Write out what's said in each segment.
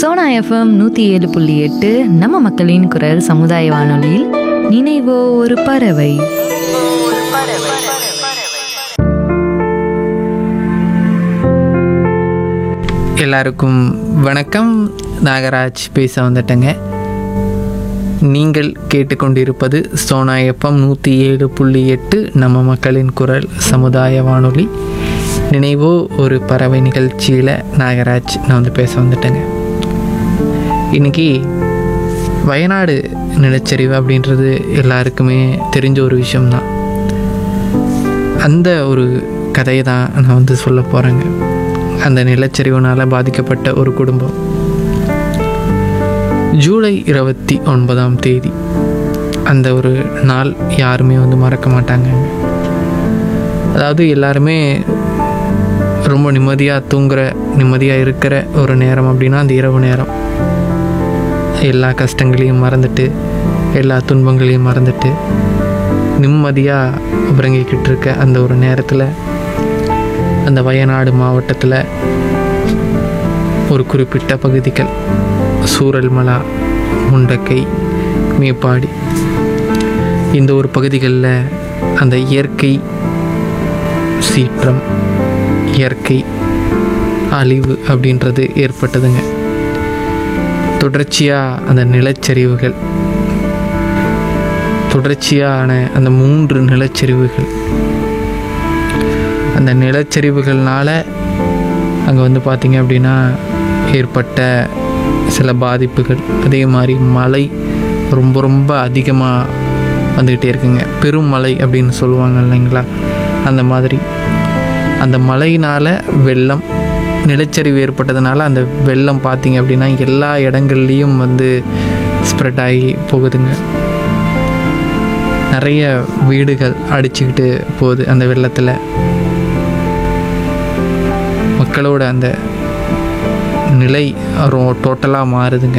Sona FM நூற்றி ஏழு புள்ளி எட்டு நம்ம மக்களின் குரல் சமுதாய வானொலியில் நினைவோ ஒரு பறவை எல்லாருக்கும் வணக்கம் நாகராஜ் பேச வந்துட்டேங்க நீங்கள் கேட்டுக்கொண்டிருப்பது சோனா எஃப்எம் நூற்றி ஏழு புள்ளி எட்டு நம்ம மக்களின் குரல் சமுதாய வானொலி நினைவோ ஒரு பறவை நிகழ்ச்சியில் நாகராஜ் நான் வந்து பேச வந்துட்டேங்க இன்னைக்கு வயநாடு நிலச்சரிவு அப்படின்றது எல்லாருக்குமே தெரிஞ்ச ஒரு விஷயம்தான் அந்த ஒரு கதையை தான் நான் வந்து சொல்ல போகிறேங்க அந்த நிலச்சரிவுனால் பாதிக்கப்பட்ட ஒரு குடும்பம் ஜூலை இருபத்தி ஒன்பதாம் தேதி அந்த ஒரு நாள் யாருமே வந்து மறக்க மாட்டாங்க அதாவது எல்லாருமே ரொம்ப நிம்மதியாக தூங்குற நிம்மதியாக இருக்கிற ஒரு நேரம் அப்படின்னா அந்த இரவு நேரம் எல்லா கஷ்டங்களையும் மறந்துட்டு எல்லா துன்பங்களையும் மறந்துட்டு நிம்மதியாக உறங்கிக்கிட்டு இருக்க அந்த ஒரு நேரத்தில் அந்த வயநாடு மாவட்டத்தில் ஒரு குறிப்பிட்ட பகுதிகள் சூரல்மலா முண்டக்கை மேப்பாடி இந்த ஒரு பகுதிகளில் அந்த இயற்கை சீற்றம் இயற்கை அழிவு அப்படின்றது ஏற்பட்டதுங்க தொடர்ச்சியாக அந்த நிலச்சரிவுகள் தொடர்ச்சியான அந்த மூன்று நிலச்சரிவுகள் அந்த நிலச்சரிவுகள்னால அங்கே வந்து பார்த்திங்க அப்படின்னா ஏற்பட்ட சில பாதிப்புகள் அதே மாதிரி மழை ரொம்ப ரொம்ப அதிகமாக வந்துக்கிட்டே இருக்குங்க பெருமழை அப்படின்னு சொல்லுவாங்க இல்லைங்களா அந்த மாதிரி அந்த மழையினால் வெள்ளம் நிலச்சரிவு ஏற்பட்டதுனால அந்த வெள்ளம் பார்த்திங்க அப்படின்னா எல்லா இடங்கள்லேயும் வந்து ஸ்ப்ரெட் ஆகி போகுதுங்க நிறைய வீடுகள் அடிச்சுக்கிட்டு போகுது அந்த வெள்ளத்தில் மக்களோட அந்த நிலை டோட்டலாக மாறுதுங்க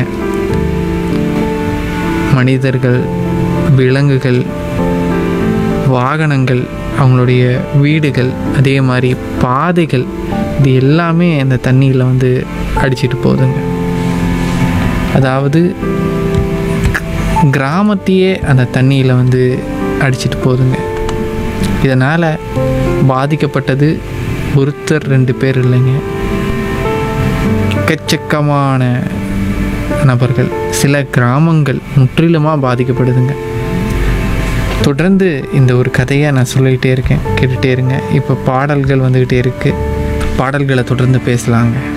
மனிதர்கள் விலங்குகள் வாகனங்கள் அவங்களுடைய வீடுகள் அதே மாதிரி பாதைகள் இது எல்லாமே அந்த தண்ணியில் வந்து அடிச்சிட்டு போகுதுங்க அதாவது கிராமத்தையே அந்த தண்ணியில் வந்து அடிச்சிட்டு போகுதுங்க இதனால் பாதிக்கப்பட்டது ஒருத்தர் ரெண்டு பேர் இல்லைங்க எக்கச்சக்கமான நபர்கள் சில கிராமங்கள் முற்றிலுமாக பாதிக்கப்படுதுங்க தொடர்ந்து இந்த ஒரு கதையை நான் சொல்லிக்கிட்டே இருக்கேன் கேட்டுகிட்டே இருங்க இப்போ பாடல்கள் வந்துக்கிட்டே இருக்குது பாடல்களை தொடர்ந்து பேசலாங்க